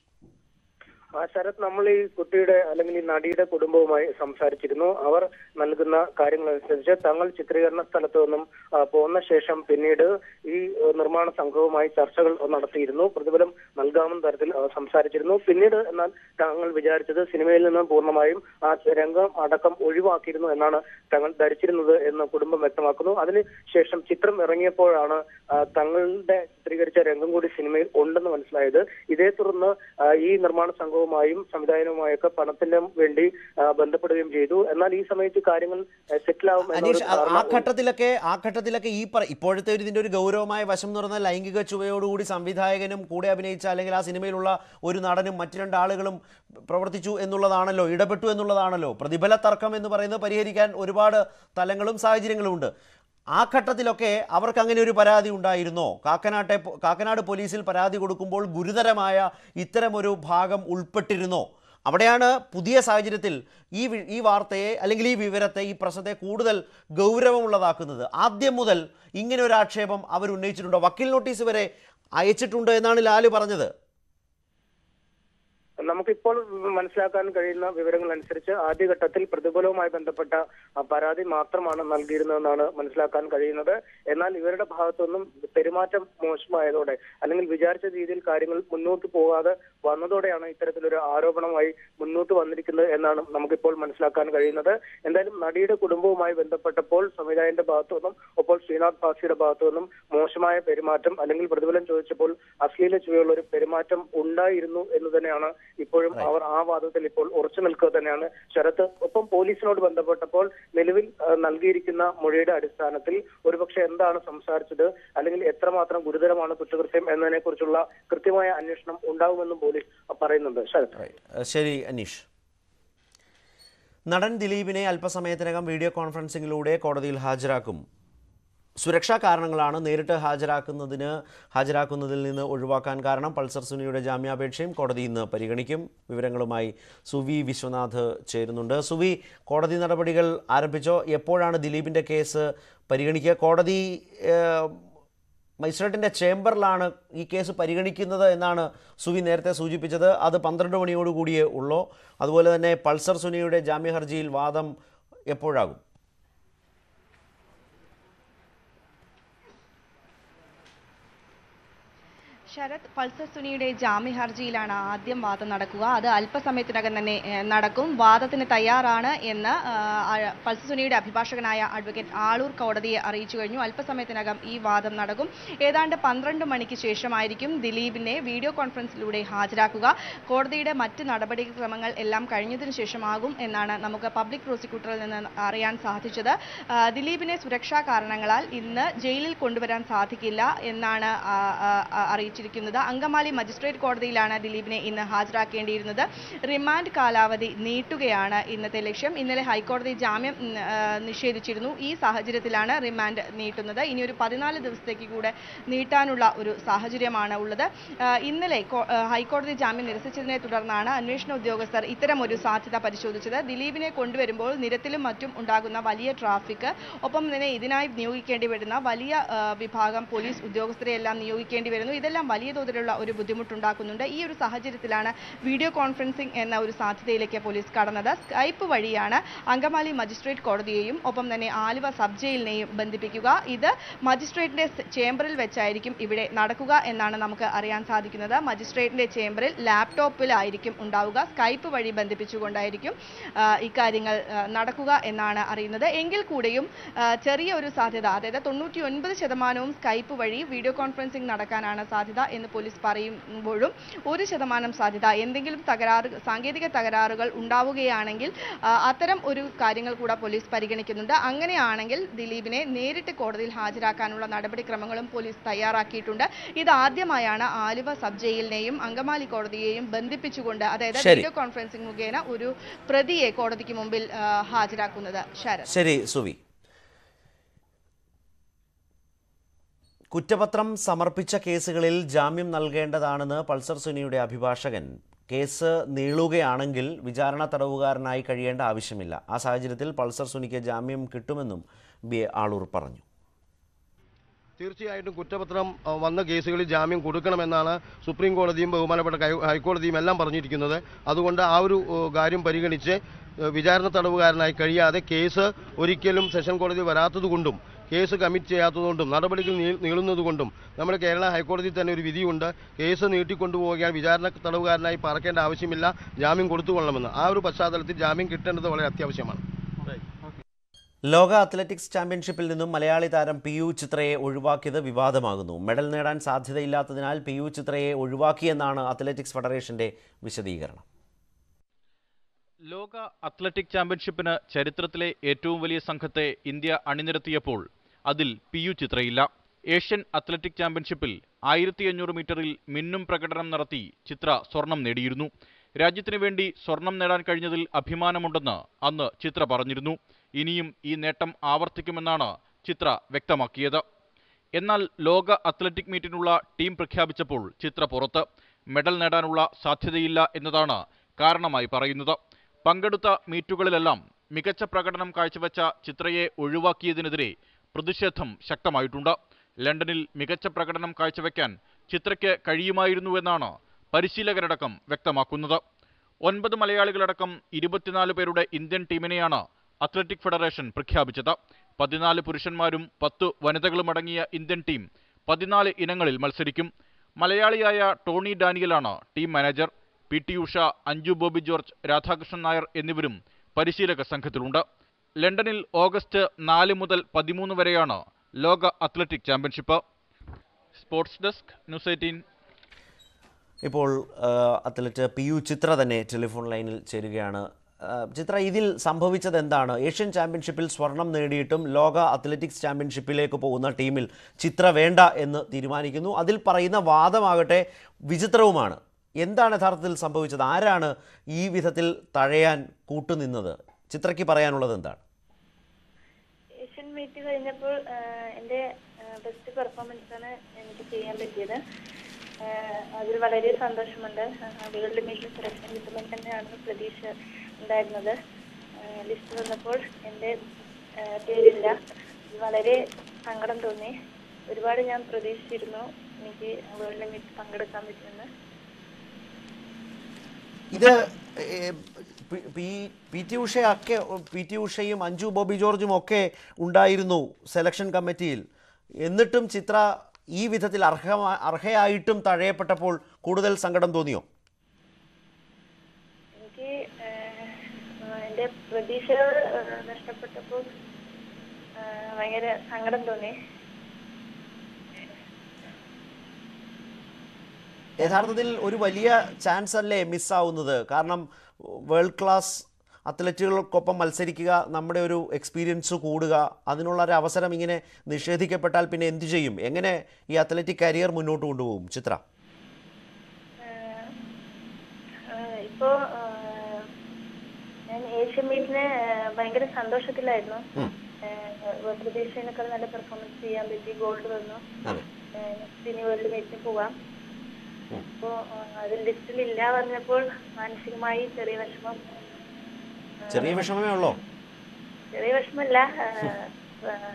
ആ ശരത് നമ്മൾ ഈ കുട്ടിയുടെ അല്ലെങ്കിൽ ഈ നടിയുടെ കുടുംബവുമായി സംസാരിച്ചിരുന്നു അവർ നൽകുന്ന കാര്യങ്ങളനുസരിച്ച് തങ്ങൾ ചിത്രീകരണ സ്ഥലത്തു നിന്നും ആ, പോന്ന ശേഷം പിന്നീട് ഈ ഏ, നിർമ്മാണ സംഘവുമായി ചർച്ചകൾ നടത്തിയിരുന്നു പ്രതിഫലം നൽകാമെന്ന തരത്തിൽ ആ, സംസാരിച്ചിരുന്നു പിന്നീട് എന്നാൽ തങ്ങൾ വിചാരിച്ചത് സിനിമയിൽ നിന്ന് പൂർണ്ണമായും ആ രംഗം അടക്കം ഒഴിവാക്കിയിരുന്നു എന്നാണ് തങ്ങൾ ധരിച്ചിരുന്നത് എന്ന് കുടുംബം വ്യക്തമാക്കുന്നു അതിനുശേഷം ചിത്രം ഇറങ്ങിയപ്പോഴാണ് ആ, തങ്ങളുടെ ചിത്രീകരിച്ച രംഗം കൂടി സിനിമയിൽ ഉണ്ടെന്ന് മനസ്സിലായത് ഇതേ തുടർന്ന് ആ, ഈ നിർമ്മാണ സംഘവുമായും സംവിധായകനുമായൊക്കെ പണത്തിന് വേണ്ടി ആ, ബന്ധപ്പെടുകയും ചെയ്തു എന്നാൽ ഈ സമയത്ത് കാര്യങ്ങൾ സെറ്റിൽ ആവും എന്നൊരു അനീഷ് ആ- ആ ധാരണ ഘട്ടത്തിലൊക്കെ ആ ഘട്ടത്തിലൊക്കെ ഈ പറ ഇപ്പോഴത്തെ ഒരു ഇതിന്റെ ഒരു ഗൗരവമായ വശം എന്ന് പറഞ്ഞാൽ ലൈംഗിക ചുവയോടുകൂടി സംവിധായകനും കൂടെ അഭിനയിച്ച അല്ലെങ്കിൽ ആ സിനിമയിലുള്ള ഒരു നടനും മറ്റു രണ്ടാളുകളും പ്രവർത്തിച്ചു എന്നുള്ളതാണല്ലോ ഇടപെട്ടു എന്നുള്ളതാണല്ലോ പ്രതിഫല തർക്കം എന്ന് പറയുന്നത് പരിഹരിക്കാൻ ഒരുപാട് തലങ്ങളും സാഹചര്യങ്ങളും ഉണ്ട് ആ ഘട്ടത്തിലൊക്കെ അവർക്ക് അങ്ങനെ ഒരു പരാതി ഉണ്ടായിരുന്നോ കാക്കനാട്ടെ പോ- കാക്കനാട് പോലീസിൽ പരാതി കൊടുക്കുമ്പോൾ ഗുരുതരമായ ഇത്തരമൊരു ഭാഗം ഉൾപ്പെട്ടിരുന്നോ അവിടെയാണ് പുതിയ സാഹചര്യത്തിൽ ഈ വി- ഈ വാർത്തയെ അല്ലെങ്കിൽ ഈ വിവരത്തെ ഈ പ്രശ്നത്തെ കൂടുതൽ ഗൗരവമുള്ളതാക്കുന്നത് ആദ്യം മുതൽ ഇങ്ങനെ ഒരു ആക്ഷേപം അവർ ഉന്നയിച്ചിട്ടുണ്ടോ വക്കീൽ നോട്ടീസ് വരെ അയച്ചിട്ടുണ്ട് എന്നാണ് ലാല് പറഞ്ഞത് നമുക്കിപ്പോൾ മനസ്സിലാക്കാൻ കഴിയുന്ന വിവരങ്ങൾ അനുസരിച്ച് ആദ്യഘട്ടത്തിൽ പ്രതിഫലവുമായി ബന്ധപ്പെട്ട ആ, പരാതി മാത്രമാണ് നൽകിയിരുന്നതെന്നാണ് മനസ്സിലാക്കാൻ കഴിയുന്നത് എന്നാൽ ഇവരുടെ ഭാഗത്തുനിന്നും പെരുമാറ്റം മോശമായതോടെ അല്ലെങ്കിൽ വിചാരിച്ച രീതിയിൽ കാര്യങ്ങൾ മുന്നോട്ട് പോകാതെ വന്നതോടെയാണ് ഇത്തരത്തിലൊരു ആരോപണമായി മുന്നോട്ട് വന്നിരിക്കുന്നത് എന്നാണ് നമുക്കിപ്പോൾ മനസ്സിലാക്കാൻ കഴിയുന്നത് എന്തായാലും നടിയുടെ കുടുംബവുമായി ബന്ധപ്പെട്ടപ്പോൾ സംവിധായകന്റെ ഭാഗത്തു നിന്നും ഒപ്പോൾ ശ്രീനാഥ് ഭാസിയുടെ ഭാഗത്തു നിന്നും മോശമായ പെരുമാറ്റം അല്ലെങ്കിൽ പ്രതിഫലം ചോദിച്ചപ്പോൾ അശ്ലീല ചുവയുള്ള ഒരു പെരുമാറ്റം ഉണ്ടായിരുന്നു എന്ന് തന്നെയാണ് ഇപ്പോഴും അവർ ആ വാദത്തിൽ ഇപ്പോൾ ഉറച്ചു നിൽക്കുക തന്നെയാണ് ശരത്ത് ഒപ്പം പോലീസിനോട് ബന്ധപ്പെട്ടപ്പോൾ നിലവിൽ ആ, നൽകിയിരിക്കുന്ന മൊഴിയുടെ അടിസ്ഥാനത്തിൽ ഒരുപക്ഷെ എന്താണ് സംസാരിച്ചത് അല്ലെങ്കിൽ എത്രമാത്രം ഗുരുതരമാണ് കുറ്റകൃത്യം എന്നതിനെ കുറിച്ചുള്ള കൃത്യമായ അന്വേഷണം ഉണ്ടാകുമെന്നും പോലീസ് പറയുന്നുണ്ട് ശരത്ത് ഏഹ് ശരി അനീഷ് നടൻ ദിലീപിനെ അല്പസമയത്തിനകം വീഡിയോ കോൺഫറൻസിംഗിലൂടെ കോടതിയിൽ ഹാജരാക്കും സുരക്ഷാ കാരണങ്ങളാണ് നേരിട്ട് ഹാജരാക്കുന്നതിന് ഹാജരാക്കുന്നതിൽ നിന്ന് ഒഴിവാക്കാൻ കാരണം പൾസർ സുനിയുടെ ജാമ്യാപേക്ഷയും കോടതി ഇന്ന് പരിഗണിക്കും വിവരങ്ങളുമായി സുവി വിശ്വനാഥ് ചേരുന്നുണ്ട് സുവി കോടതി നടപടികൾ ആരംഭിച്ചോ എപ്പോഴാണ് ദിലീപിൻ്റെ കേസ് പരിഗണിക്കുക കോടതി ഏഹ്, മജിസ്ട്രേറ്റിൻ്റെ ചേംബറിലാണ് ഈ കേസ് പരിഗണിക്കുന്നത് എന്നാണ് സുവി നേരത്തെ സൂചിപ്പിച്ചത് അത് പന്ത്രണ്ട് മണിയോടുകൂടിയേ ഉള്ളോ അതുപോലെ തന്നെ പൾസർ സുനിയുടെ ജാമ്യ ഹർജിയിൽ വാദം എപ്പോഴാകും ശരത് പൾസർ സുനിയുടെ ജാമ്യ ഹർജിയിലാണ് ആദ്യം വാദം നടക്കുക അത് അല്പസമയത്തിനകം തന്നെ ഏഹ്, നടക്കും വാദത്തിന് തയ്യാറാണ് എന്ന് ആഹ്, ആ- പൾസർ സുനിയുടെ അഭിഭാഷകനായ അഡ്വക്കേറ്റ് ആളൂർ കോടതിയെ അറിയിച്ചു കഴിഞ്ഞു അല്പസമയത്തിനകം ഈ വാദം നടക്കും ഏതാണ്ട് പന്ത്രണ്ട് മണിക്ക് ശേഷമായിരിക്കും ദിലീപിനെ വീഡിയോ കോൺഫറൻസിലൂടെ ഹാജരാക്കുക കോടതിയുടെ മറ്റ് നടപടിക്രമങ്ങൾ എല്ലാം കഴിഞ്ഞതിന് ശേഷമാകും എന്നാണ് നമുക്ക് പബ്ലിക് പ്രോസിക്യൂട്ടറിൽ നിന്ന് അറിയാൻ സാധിച്ചത് ആ, ദിലീപിനെ സുരക്ഷാ കാരണങ്ങളാൽ ഇന്ന് ജയിലിൽ കൊണ്ടുവരാൻ സാധിക്കില്ല എന്നാണ് ആ, ആ, ആ, അറിയിച്ചിരിക്കുന്നത് അങ്കമാലി മജിസ്ട്രേറ്റ് കോടതിയിലാണ് ദിലീപിനെ ഇന്ന് ഹാജരാക്കേണ്ടിയിരുന്നത് റിമാൻഡ് കാലാവധി നീട്ടുകയാണ് ഇന്നത്തെ ലക്ഷ്യം ഇന്നലെ ഹൈക്കോടതി ജാമ്യം ഉം, ആ, നിഷേധിച്ചിരുന്നു ഈ സാഹചര്യത്തിലാണ് റിമാൻഡ് നീട്ടുന്നത് ഇനി ഒരു പതിനാല് ദിവസത്തേക്ക് കൂടെ നീട്ടാനുള്ള ഒരു സാഹചര്യമാണ് ഉള്ളത് ആ, ഇന്നലെ കോ- ആ, ഹൈക്കോടതി ജാമ്യം നിരസിച്ചതിനെ തുടർന്നാണ് അന്വേഷണ ഉദ്യോഗസ്ഥർ ഇത്തരം ഒരു സാധ്യത പരിശോധിച്ചത് ദിലീപിനെ കൊണ്ടുവരുമ്പോൾ നിരത്തിലും മറ്റും ഉണ്ടാകുന്ന വലിയ ട്രാഫിക് ഒപ്പം തന്നെ ഇതിനായി നിയോഗിക്കേണ്ടി വരുന്ന വലിയ ആ, വിഭാഗം പോലീസ് ഉദ്യോഗസ്ഥരെ എല്ലാം നിയോഗിക്കേണ്ടി വരുന്നു ഇതെല്ലാം വലിയ തോതിലുള്ള ഒരു ബുദ്ധിമുട്ടുണ്ടാക്കുന്നുണ്ട് ഈ ഒരു സാഹചര്യത്തിലാണ് വീഡിയോ കോൺഫറൻസിംഗ് എന്ന ഒരു സാധ്യതയിലേക്ക് പോലീസ് കടന്നത് സ്കൈപ്പ് വഴിയാണ് അങ്കമാലി മജിസ്ട്രേറ്റ് കോടതിയെയും ഒപ്പം തന്നെ ആലുവ സബ് ജയിലിനെയും ബന്ധിപ്പിക്കുക ഇത് മജിസ്ട്രേറ്റിന്റെ സ് ചേംബറിൽ വെച്ചായിരിക്കും ഇവിടെ നടക്കുക എന്നാണ് നമുക്ക് അറിയാൻ സാധിക്കുന്നത് മജിസ്ട്രേറ്റിന്റെ ചേംബറിൽ ലാപ്ടോപ്പിലായിരിക്കും ഉണ്ടാവുക സ്കൈപ്പ് വഴി ബന്ധിപ്പിച്ചുകൊണ്ടായിരിക്കും ആ, ഇക്കാര്യങ്ങൾ ആ, നടക്കുക എന്നാണ് അറിയുന്നത് എങ്കിൽ കൂടെയും ആ, ചെറിയ ഒരു സാധ്യത അതായത് തൊണ്ണൂറ്റി ഒൻപത് ശതമാനവും സ്കൈപ്പ് വഴി വീഡിയോ കോൺഫറൻസിംഗ് നടക്കാനാണ് സാധ്യത എന്ന് പോലീസ് പറയുമ്പോഴും ഒരു ശതമാനം സാധ്യത എന്തെങ്കിലും തകരാറ് സാങ്കേതിക തകരാറുകൾ ഉണ്ടാവുകയാണെങ്കിൽ ആ, അത്തരം ഒരു കാര്യങ്ങൾ കൂടെ പോലീസ് പരിഗണിക്കുന്നുണ്ട് അങ്ങനെയാണെങ്കിൽ ദിലീപിനെ നേരിട്ട് കോടതിയിൽ ഹാജരാക്കാനുള്ള നടപടിക്രമങ്ങളും പോലീസ് തയ്യാറാക്കിയിട്ടുണ്ട് ഇതാദ്യമായാണ് ആലുവ സബ് ജയിലിനെയും അങ്കമാലി കോടതിയെയും ബന്ധിപ്പിച്ചുകൊണ്ട് അതായത് ശരി. വീഡിയോ കോൺഫറൻസിംഗ് മുഖേന ഒരു പ്രതിയെ കോടതിക്ക് മുമ്പിൽ ആ, ഹാജരാക്കുന്നത് ശരത് ശരി സുവി കുറ്റപത്രം സമർപ്പിച്ച കേസുകളിൽ ജാമ്യം നൽകേണ്ടതാണെന്ന് പൾസർ സുനിയുടെ അഭിഭാഷകൻ കേസ് നീളുകയാണെങ്കിൽ വിചാരണ തടവുകാരനായി കഴിയേണ്ട ആവശ്യമില്ല ആ സാഹചര്യത്തിൽ പൾസർ സുനിക്ക് ജാമ്യം കിട്ടുമെന്നും ബി എ ആളൂർ പറഞ്ഞു തീർച്ചയായിട്ടും കുറ്റപത്രം അഹ്, വന്ന കേസുകളിൽ ജാമ്യം കൊടുക്കണമെന്നാണ് സുപ്രീം കോടതിയും ബഹുമാനപ്പെട്ട കൈ- ഹൈക്കോടതിയും എല്ലാം പറഞ്ഞിരിക്കുന്നത് അതുകൊണ്ട് ആ ഒരു ഏഹ്, കാര്യം പരിഗണിച്ച് ഏഹ്, വിചാരണ തടവുകാരനായി കഴിയാതെ കേസ് ഒരിക്കലും സെഷൻ കോടതി വരാത്തതുകൊണ്ടും കേസ് കമ്മിറ്റ് ചെയ്യാത്തതുകൊണ്ടും നടപടികൾ നീ- നീളുന്നതുകൊണ്ടും നമ്മുടെ കേരള ഹൈക്കോടതിയിൽ തന്നെ ഒരു വിധിയുണ്ട് കേസ് നീട്ടിക്കൊണ്ടുപോവുകയാൽ വിചാരണ തടവുകാരനായി പറക്കേണ്ട ആവശ്യമില്ല ജാമ്യം കൊടുത്തുകൊള്ളണമെന്ന് ആ ഒരു പശ്ചാത്തലത്തിൽ ജാമ്യം കിട്ടേണ്ടത് വളരെ അത്യാവശ്യമാണ് ലോക അത്ലറ്റിക്സ് ചാമ്പ്യൻഷിപ്പിൽ നിന്നും മലയാളി താരം പി യു ചിത്രയെ ഒഴിവാക്കിയത് വിവാദമാകുന്നു മെഡൽ നേടാൻ സാധ്യതയില്ലാത്തതിനാൽ പി യു ചിത്രയെ ഒഴിവാക്കിയെന്നാണ് അത്ലറ്റിക്സ് ഫെഡറേഷന്റെ വിശദീകരണം ലോക അത്ലറ്റിക് ചാമ്പ്യൻഷിപ്പിന് ചരിത്രത്തിലെ ഏറ്റവും വലിയ സംഘത്തെ ഇന്ത്യ അണിനിരത്തിയപ്പോൾ അതിൽ പി യു ചിത്രയില്ല ഏഷ്യൻ അത്ലറ്റിക് ചാമ്പ്യൻഷിപ്പിൽ ആയിരത്തി അഞ്ഞൂറ് മീറ്ററിൽ മിന്നും പ്രകടനം നടത്തി ചിത്ര സ്വർണം നേടിയിരുന്നു രാജ്യത്തിനു വേണ്ടി സ്വർണം നേടാൻ കഴിഞ്ഞതിൽ അഭിമാനമുണ്ടെന്ന് അന്ന് ചിത്ര പറഞ്ഞിരുന്നു ഇനിയും ഈ നേട്ടം ആവർത്തിക്കുമെന്നാണ് ചിത്ര വ്യക്തമാക്കിയത് എന്നാൽ ലോക അത്ലറ്റിക് മീറ്റിനുള്ള ടീം പ്രഖ്യാപിച്ചപ്പോൾ ചിത്ര പുറത്ത് മെഡൽ നേടാനുള്ള സാധ്യതയില്ല എന്നതാണ് കാരണമായി പറയുന്നത് പങ്കെടുത്ത മീറ്റുകളിലെല്ലാം മികച്ച പ്രകടനം കാഴ്ചവെച്ച ചിത്രയെ ഒഴിവാക്കിയതിനെതിരെ പ്രതിഷേധം ശക്തമായിട്ടുണ്ട് ലണ്ടനിൽ മികച്ച പ്രകടനം കാഴ്ചവെക്കാൻ ചിത്രയ്ക്ക് കഴിയുമായിരുന്നുവെന്നാണ് പരിശീലകരടക്കം വ്യക്തമാക്കുന്നത് ഒൻപത് മലയാളികളടക്കം ഇരുപത്തിനാല് പേരുടെ ഇന്ത്യൻ ടീമിനെയാണ് അത്ലറ്റിക് ഫെഡറേഷൻ പ്രഖ്യാപിച്ചത് പതിനാല് പുരുഷന്മാരും പത്ത് വനിതകളും അടങ്ങിയ ഇന്ത്യൻ ടീം പതിനാല് ഇനങ്ങളിൽ മത്സരിക്കും മലയാളിയായ ടോണി ഡാനിയലാണ് team manager P T Usha Anju Bobby George Radhakrishnan Nair എന്നിവരും പരിശീലക സംഘത്തിലുണ്ട് ലണ്ടനിൽ ഓഗസ്റ്റ് നാല് മുതൽ പതിമൂന്ന് വരെയാണ് ലോക athletic championship sports desk news eighteen ഇപ്പോൾ ആ, അത്ലറ്റ് പി യു ചിത്ര തന്നെ ടെലിഫോൺ ലൈനിൽ ചേരുകയാണ് ആ, ചിത്ര ഇതിൽ സംഭവിച്ചത് എന്താണ് ഏഷ്യൻ ചാമ്പ്യൻഷിപ്പിൽ സ്വർണം നേടിയിട്ടും ലോക അത്ലറ്റിക്സ് ചാമ്പ്യൻഷിപ്പിലേക്ക് പോകുന്ന ടീമിൽ ചിത്ര വേണ്ട എന്ന് തീരുമാനിക്കുന്നു അതിൽ പറയുന്ന വാദമാകട്ടെ വിചിത്രവുമാണ് എന്താണ് യഥാർത്ഥത്തിൽ സംഭവിച്ചത് ആരാണ് ഈ വിധത്തിൽ തഴയാൻ കൂട്ടുനിന്നത് ചിത്രയ്ക്ക് പറയാനുള്ളത് എന്താണ് ഏഷ്യൻ മീറ്റ് കഴിഞ്ഞപ്പോൾ ആ, എൻ്റെ ബെസ്റ്റ് പെർഫോമൻസ് ആണ് എനിക്ക് ചെയ്യാൻ പറ്റിയത് ആ, അതിൽ വളരെ സന്തോഷമുണ്ട് വേൾഡ് മീറ്റിൽ സെലക്ഷൻ കിട്ടുമ്പോൾ തന്നെയാണ് പ്രതീക്ഷ ഉണ്ടായിരുന്നത് ലിസ്റ്റ് വന്നപ്പോൾ എൻ്റെ ആ, പേരില്ല വളരെ സങ്കടം തോന്നി ഒരുപാട് ഞാൻ പ്രതീക്ഷിച്ചിരുന്നു എനിക്ക് വേൾഡ് മീറ്റ് പങ്കെടുക്കാൻ പറ്റുമെന്ന് ഇത് ഏഹ്, പി- പി- പി ടി ഉഷയൊക്കെ പി ടി ഉഷയും അഞ്ജു ബോബി ജോർജും ഒക്കെ ഉണ്ടായിരുന്നു സെലക്ഷൻ കമ്മിറ്റിയിൽ എന്നിട്ടും ചിത്ര ഈ വിധത്തിൽ അർഹ അർഹയായിട്ടും തഴയപ്പെട്ടപ്പോൾ കൂടുതൽ സങ്കടം തോന്നിയോ എനിക്ക് ആ, എൻ്റെ പ്രതീക്ഷകൾ ആ, നഷ്ടപ്പെട്ടപ്പോൾ ആ, ഭയങ്കര സങ്കടം തോന്നി യഥാർത്ഥത്തിൽ ഒരു വലിയ ചാൻസ് അല്ലേ മിസ്സാവുന്നത് കാരണം വേൾഡ് ക്ലാസ് അത്ലറ്റുകൾക്കൊപ്പം മത്സരിക്കുക നമ്മുടെ ഒരു എക്സ്പീരിയൻസ് കൂടുക അതിനുള്ള ഒരു അവസരം ഇങ്ങനെ നിഷേധിക്കപ്പെട്ടാൽ പിന്നെ എന്തു ചെയ്യും എങ്ങനെ ഈ അത്ലറ്റിക് കരിയർ മുന്നോട്ട് കൊണ്ടുപോകും ചിത്ര ആഹ് ഇപ്പോ ആഹ് ഞാൻ ഏഷ്യൻ മീറ്റിന് ഭയങ്കര സന്തോഷത്തിലായിരുന്നു ആഹ് പ്രതീക്ഷേനേക്കാൾ നല്ല പെർഫോമൻസ് ചെയ്യാൻ പറ്റി ഗോൾഡ് വന്നു അതെ ആഹ് next ഇനി വേൾഡ് മീറ്റിന് പോവാം അപ്പോ ആഹ് അത് ലിസ്റ്റിൽ ഇല്ല പറഞ്ഞപ്പോൾ മാനസികമായി ചെറിയ വിഷമം ചെറിയ വിഷമമേ ഉള്ളോ ചെറിയ വിഷമല്ല ആഹ് ആഹ്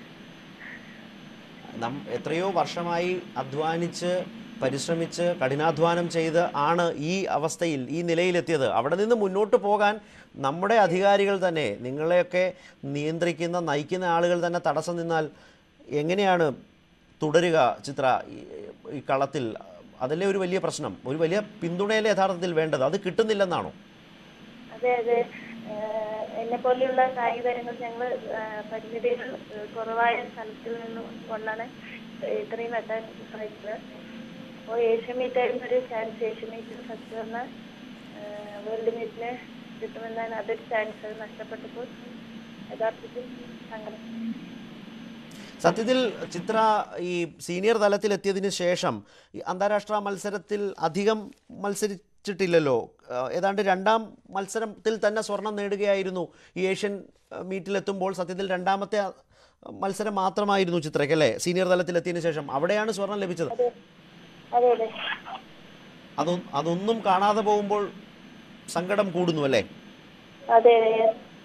നം എത്രയോ വർഷമായി അധ്വാനിച്ച് പരിശ്രമിച്ച് കഠിനാധ്വാനം ചെയ്ത് ആണ് ഈ അവസ്ഥയിൽ ഈ നിലയിലെത്തിയത് അവിടെ നിന്ന് മുന്നോട്ട് പോകാൻ നമ്മുടെ അധികാരികൾ തന്നെ നിങ്ങളെയൊക്കെ നിയന്ത്രിക്കുന്ന നയിക്കുന്ന ആളുകൾ തന്നെ തടസ്സം നിന്നാൽ എങ്ങനെയാണ് തുടരുക ചിത്ര ഈ- ഈ കളത്തിൽ അതല്ലേ ഒരു വലിയ പ്രശ്നം ഒരു വലിയ പിന്തുണയല്ലേ യഥാർത്ഥത്തിൽ വേണ്ടത് അത് കിട്ടുന്നില്ലെന്നാണോ അതെ അതെ എന്നെ പോലെയുള്ള കായിക താരങ്ങൾ ഞങ്ങൾ പരിമിതികൾ ഏഹ് കുറവായ സ്ഥലത്തിൽ നിന്ന് കൊണ്ടാണ് ഇത്രയും എത്താൻ സാധിച്ചത് അപ്പോൾ ഏഷ്യൻ മീറ്റ് ആയിരുന്നു ഒരു ചാൻസ് ഏഷ്യൻ മീറ്റിൽ ഫസ്റ്റ് വന്ന വേൾഡ് മീറ്റിന് കിട്ടുമെന്നാണ് അതൊരു ചാൻസ് അത് നഷ്ടപ്പെട്ടപ്പോൾ യഥാർത്ഥത്തിൽ സങ്കടം സത്യത്തിൽ ചിത്ര ഈ സീനിയർ തലത്തിലെത്തിയതിന് ശേഷം ഈ അന്താരാഷ്ട്ര മത്സരത്തിൽ അധികം മത്സരിച്ചിട്ടില്ലല്ലോ ആ, ഏതാണ്ട് രണ്ടാം മത്സരത്തിൽ തന്നെ സ്വർണം നേടുകയായിരുന്നു ഈ ഏഷ്യൻ ആ, മീറ്റിലെത്തുമ്പോൾ സത്യത്തിൽ രണ്ടാമത്തെ ആ, മത്സരം മാത്രമായിരുന്നു ചിത്രയ്ക്ക് അല്ലേ സീനിയർ തലത്തിലെത്തിയതിന് ശേഷം അവിടെയാണ് സ്വർണം ലഭിച്ചത് അതെ അതെ അതൊ അതൊന്നും കാണാതെ പോകുമ്പോൾ സങ്കടം കൂടുന്നു അല്ലേ അതെ അതെ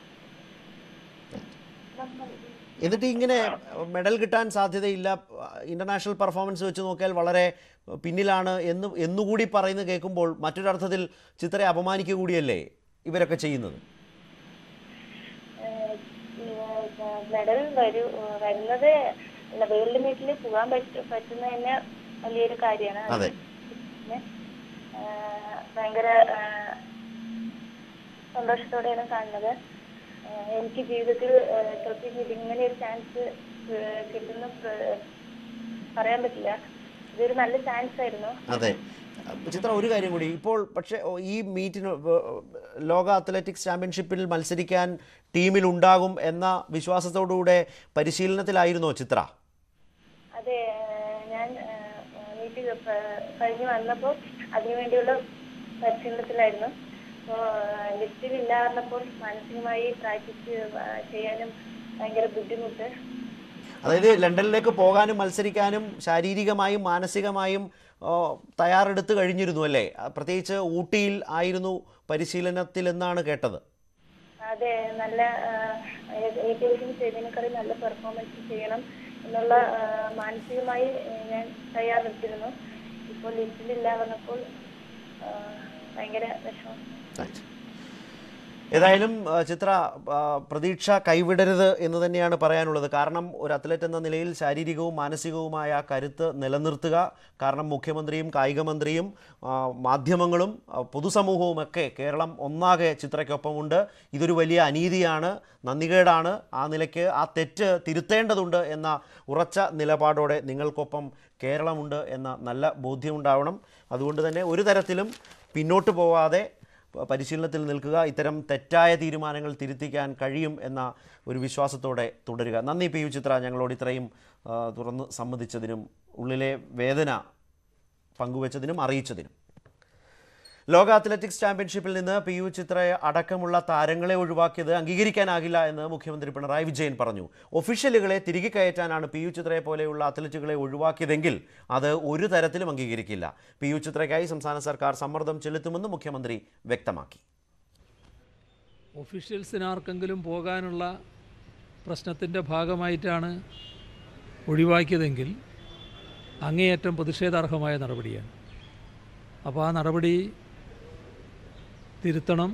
എന്നിട്ട് ഇങ്ങനെ മെഡൽ കിട്ടാൻ സാധ്യതയില്ല ഇന്റർനാഷണൽ പെർഫോമൻസ് വെച്ച് നോക്കിയാൽ വളരെ പിന്നിലാണ് എന്ന് എന്നുകൂടി പറയുന്നത് കേൾക്കുമ്പോൾ മറ്റൊരർത്ഥത്തിൽ ചിത്രയെ അപമാനിക്കുക കൂടിയല്ലേ ഇവരൊക്കെ ചെയ്യുന്നത് മെഡൽ വരൂ വരുന്നത് അല്ല വേൾഡ് മീറ്റിൽ പോകാൻ പറ്റ പറ്റുന്ന തന്നെ വലിയൊരു കാര്യമാണ് അതെ പിന്നെ ആ, ഭയങ്കര ആ, സന്തോഷത്തോടെയാണ് കാണുന്നത് ആ, എനിക്ക് ജീവിതത്തിൽ ആ, ചിലപ്പോൾ ഇത് ഇങ്ങനെ ഒരു ചാൻസ് കിട്ടുന്ന പ്ര- പറയാൻ പറ്റില്ല ഇതൊരു നല്ല ചാൻസ് ആയിരുന്നു അതെ ചിത്ര ഒരു കാര്യം കൂടി ഇപ്പോൾ പക്ഷേ ഓ, ഈ മീറ്റിന് വ- ലോക അത്ലറ്റിക്സ് ചാമ്പ്യൻഷിപ്പിൽ മത്സരിക്കാൻ ടീമിൽ ഉണ്ടാകും എന്ന വിശ്വാസത്തോടുകൂടെ പരിശീലനത്തിലായിരുന്നോ ചിത്ര അതെ ആ, ഞാൻ മീറ്റ് കഴിഞ്ഞ് വന്നപ്പോൾ അതിനുവേണ്ടിയുള്ള പരിശീലനത്തിലായിരുന്നു അപ്പോൾ ലിസ്റ്റിൽ ഇല്ല പറഞ്ഞപ്പോൾ മാനസികമായി പ്രാക്ടീസ് ചെയ്യാനും ഭയങ്കര ബുദ്ധിമുട്ട് അതായത് ലണ്ടനിലേക്ക് പോകാനും മത്സരിക്കാനും ശാരീരികമായും മാനസികമായും ഓ, തയ്യാറെടുത്ത് കഴിഞ്ഞിരുന്നു അല്ലേ ആ, പ്രത്യേകിച്ച് ഊട്ടിയിൽ ആയിരുന്നു പരിശീലനത്തിൽ എന്നാണ് കേട്ടത് അതെ നല്ല ഏകദേശം ചെയ്തതിനേക്കാളും നല്ല പെർഫോമൻസ് ചെയ്യണം എന്നുള്ള ആ, മാനസികമായി ആ, ഞാൻ തയ്യാറെടുത്തിരുന്നു ഇപ്പോൾ ലിസ്റ്റിലില്ല പറഞ്ഞപ്പോൾ ആ, ഭയങ്കര വിഷമം ഏതായാലും ആ, ചിത്ര ആ, പ്രതീക്ഷ കൈവിടരുത് എന്ന് തന്നെയാണ് പറയാനുള്ളത് കാരണം ഒരു അത്ലറ്റ് എന്ന നിലയിൽ ശാരീരികവും മാനസികവുമായ ആ കരുത്ത് നിലനിർത്തുക കാരണം മുഖ്യമന്ത്രിയും കായിക മന്ത്രിയും ആ, മാധ്യമങ്ങളും ആ, പൊതുസമൂഹവുമൊക്കെ കേരളം ഒന്നാകെ ചിത്രയ്ക്കൊപ്പമുണ്ട് ഇതൊരു വലിയ അനീതിയാണ് നന്ദികേടാണ് ആ നിലയ്ക്ക് ആ തെറ്റ് തിരുത്തേണ്ടതുണ്ട് എന്ന ഉറച്ച നിലപാടോടെ നിങ്ങൾക്കൊപ്പം കേരളമുണ്ട് എന്ന നല്ല ബോധ്യമുണ്ടാവണം അതുകൊണ്ട് തന്നെ ഒരു തരത്തിലും പിന്നോട്ട് പോവാതെ പ- പരിശീലനത്തിൽ നിൽക്കുക ഇത്തരം തെറ്റായ തീരുമാനങ്ങൾ തിരുത്തിക്കാൻ കഴിയും എന്ന ഒരു വിശ്വാസത്തോടെ തുടരുക നന്ദി പി യു ചിത്ര ഞങ്ങളോട് ഇത്രയും ആ, തുറന്ന് സമ്മതിച്ചതിനും ഉള്ളിലെ വേദന പങ്കുവച്ചതിനും അറിയിച്ചതിനും ലോക അത്ലറ്റിക്സ് ചാമ്പ്യൻഷിപ്പിൽ നിന്ന് പി യു ചിത്രയെ അടക്കമുള്ള താരങ്ങളെ ഒഴിവാക്കിയത് അംഗീകരിക്കാനാകില്ല എന്ന് മുഖ്യമന്ത്രി പിണറായി വിജയൻ പറഞ്ഞു ഒഫീഷ്യലുകളെ തിരികെ കയറ്റാനാണ് പി യു ചിത്രയെ പോലെയുള്ള അത്ലറ്റുകളെ ഒഴിവാക്കിയതെങ്കിൽ അത് ഒരു തരത്തിലും അംഗീകരിക്കില്ല പി യു ചിത്രയ്ക്കായി സംസ്ഥാന സർക്കാർ സമ്മർദ്ദം ചെലുത്തുമെന്ന് മുഖ്യമന്ത്രി വ്യക്തമാക്കി ഒഫീഷ്യൽസിന് ആർക്കെങ്കിലും പോകാനുള്ള പ്രശ്നത്തിൻ്റെ ഭാഗമായിട്ടാണ് ഒഴിവാക്കിയതെങ്കിൽ അങ്ങേയറ്റം പ്രതിഷേധാർഹമായ നടപടിയാണ് അപ്പോൾ ആ നടപടി തിരുത്തണം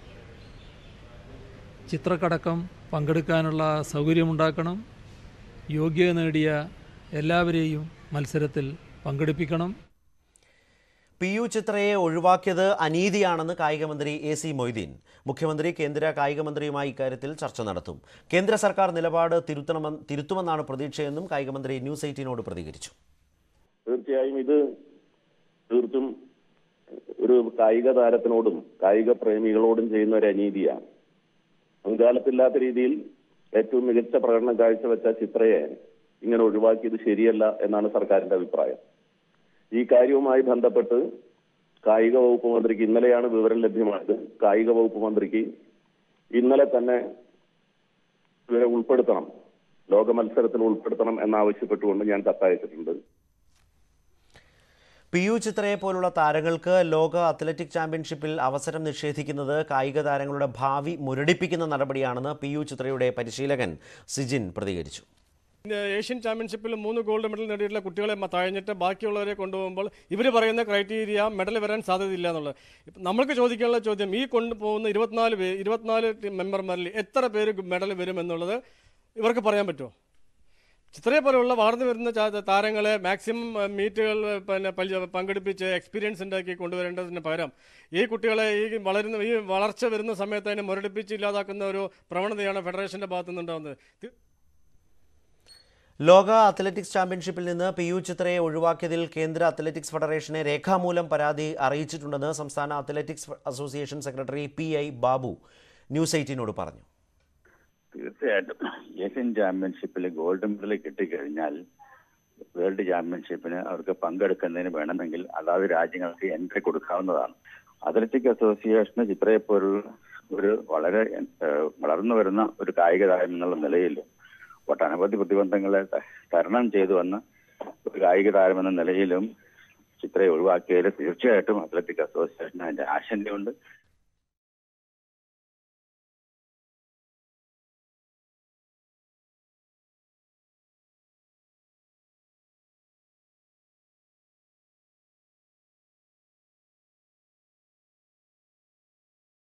ചിത്രക്കടക്കം പങ്കെടുക്കാനുള്ള സൗകര്യമുണ്ടാക്കണം യോഗ്യത നേടിയ എല്ലാവരെയും മത്സരത്തിൽ പങ്കെടുപ്പിക്കണം പി യു ചിത്രയെ ഒഴിവാക്കിയത് അനീതിയാണെന്ന് കായികമന്ത്രി എ സി മൊയ്തീൻ മുഖ്യമന്ത്രി കേന്ദ്ര കായികമന്ത്രിയുമായി ഇക്കാര്യത്തിൽ ചർച്ച നടത്തും കേന്ദ്ര സർക്കാർ നിലപാട് തിരുത്തണമെന്ന് തിരുത്തുമെന്നാണ് പ്രതീക്ഷയെന്നും കായികമന്ത്രി ന്യൂസ് എയ്റ്റീനോട് പ്രതികരിച്ചു തീർച്ചയായും ഇത് തീർത്തും ഒരു കായിക താരത്തിനോടും കായിക പ്രേമികളോടും ചെയ്യുന്ന ഒരു അനീതിയാണ് മുൻകാലത്തില്ലാത്ത രീതിയിൽ ഏറ്റവും മികച്ച പ്രകടനം കാഴ്ചവെച്ച ചിത്രയെ ഇങ്ങനെ ഒഴിവാക്കിയത് ശരിയല്ല എന്നാണ് സർക്കാരിന്റെ അഭിപ്രായം ഈ കാര്യവുമായി ബന്ധപ്പെട്ട് കായിക വകുപ്പ് മന്ത്രിക്ക് ഇന്നലെയാണ് വിവരം ലഭ്യമായത് കായിക വകുപ്പ് മന്ത്രിക്ക് ഇന്നലെ തന്നെ ഇവരെ ഉൾപ്പെടുത്തണം ലോക മത്സരത്തിൽ ഉൾപ്പെടുത്തണം എന്നാവശ്യപ്പെട്ടുകൊണ്ട് ഞാൻ കത്തയച്ചിട്ടുണ്ട് പി യു ചിത്രയെ പോലുള്ള താരങ്ങൾക്ക് ലോക അത്ലറ്റിക് ചാമ്പ്യൻഷിപ്പിൽ അവസരം നിഷേധിക്കുന്നത് കായിക താരങ്ങളുടെ ഭാവി മുരടിപ്പിക്കുന്ന നടപടിയാണെന്ന് പി യു ചിത്രയുടെ പരിശീലകൻ സിജിൻ പ്രതികരിച്ചു ഏഷ്യൻ ചാമ്പ്യൻഷിപ്പിൽ മൂന്ന് ഗോൾഡ് മെഡൽ നേടിയിട്ടുള്ള കുട്ടികളെ മ- തഴഞ്ഞിട്ട് ബാക്കിയുള്ളവരെ കൊണ്ടുപോകുമ്പോൾ ഇവർ പറയുന്ന ക്രൈറ്റീരിയ മെഡൽ വരാൻ സാധ്യതയില്ല എന്നുള്ളത് ഇപ്പം നമ്മൾക്ക് ചോദിക്കാനുള്ള ചോദ്യം ഈ കൊണ്ടുപോകുന്ന ഇരുപത്തിനാല് പേര് ഇരുപത്തിനാല് ടീം മെമ്പർമാരിൽ എത്ര പേര് മെഡൽ വരും എന്നുള്ളത് ഇവർക്ക് പറയാൻ പറ്റുമോ ചിത്രയെ പോലെയുള്ള വളർന്നു വരുന്ന ചാ- താരങ്ങളെ മാക്സിമം മീറ്റുകൾ പിന്നെ പൽ- പങ്കെടുപ്പിച്ച് എക്സ്പീരിയൻസ് ഉണ്ടാക്കി കൊണ്ടുവരേണ്ടതിന് പകരം ഈ കുട്ടികളെ ഈ വളരുന്ന ഈ വളർച്ച വരുന്ന സമയത്ത് അതിനെ മുരടിപ്പിച്ച് ഇല്ലാതാക്കുന്ന ഒരു പ്രവണതയാണ് ഫെഡറേഷന്റെ ഭാഗത്തു നിന്നുണ്ടാകുന്നത് തി- ലോക അത്ലറ്റിക്സ് ചാമ്പ്യൻഷിപ്പിൽ നിന്ന് പി യു ചിത്രയെ ഒഴിവാക്കിയതിൽ കേന്ദ്ര അത്ലറ്റിക്സ് ഫെഡറേഷനെ രേഖാമൂലം പരാതി അറിയിച്ചിട്ടുണ്ടെന്ന് സംസ്ഥാന athletics association secretary P I Babu news എയ്റ്റീനോട് പറഞ്ഞു തീർച്ചയായിട്ടും ഏഷ്യൻ ചാമ്പ്യൻഷിപ്പിൽ ഗോൾഡ് മെഡൽ കിട്ടിക്കഴിഞ്ഞാൽ വേൾഡ് ചാമ്പ്യൻഷിപ്പിന് അവർക്ക് പങ്കെടുക്കുന്നതിന് വേണമെങ്കിൽ അതാത് രാജ്യങ്ങൾക്ക് എൻട്രി കൊടുക്കാവുന്നതാണ് അത്ലറ്റിക് അസോസിയേഷന് ചിത്രയെ പോലുള്ള ഒരു വളരെ ഏഹ്, വളർന്നു വരുന്ന ഒരു കായിക താരം എന്നുള്ള നിലയിൽ ഒട്ടനവധി പ്രതിബന്ധങ്ങളെ ത- തരണം ചെയ്തു വന്ന ഒരു കായിക താരം എന്ന നിലയിലും ചിത്രയെ ഒഴിവാക്കിയതിൽ തീർച്ചയായിട്ടും അത്ലറ്റിക് അസോസിയേഷന് അതിന്റെ ആശങ്കയുണ്ട്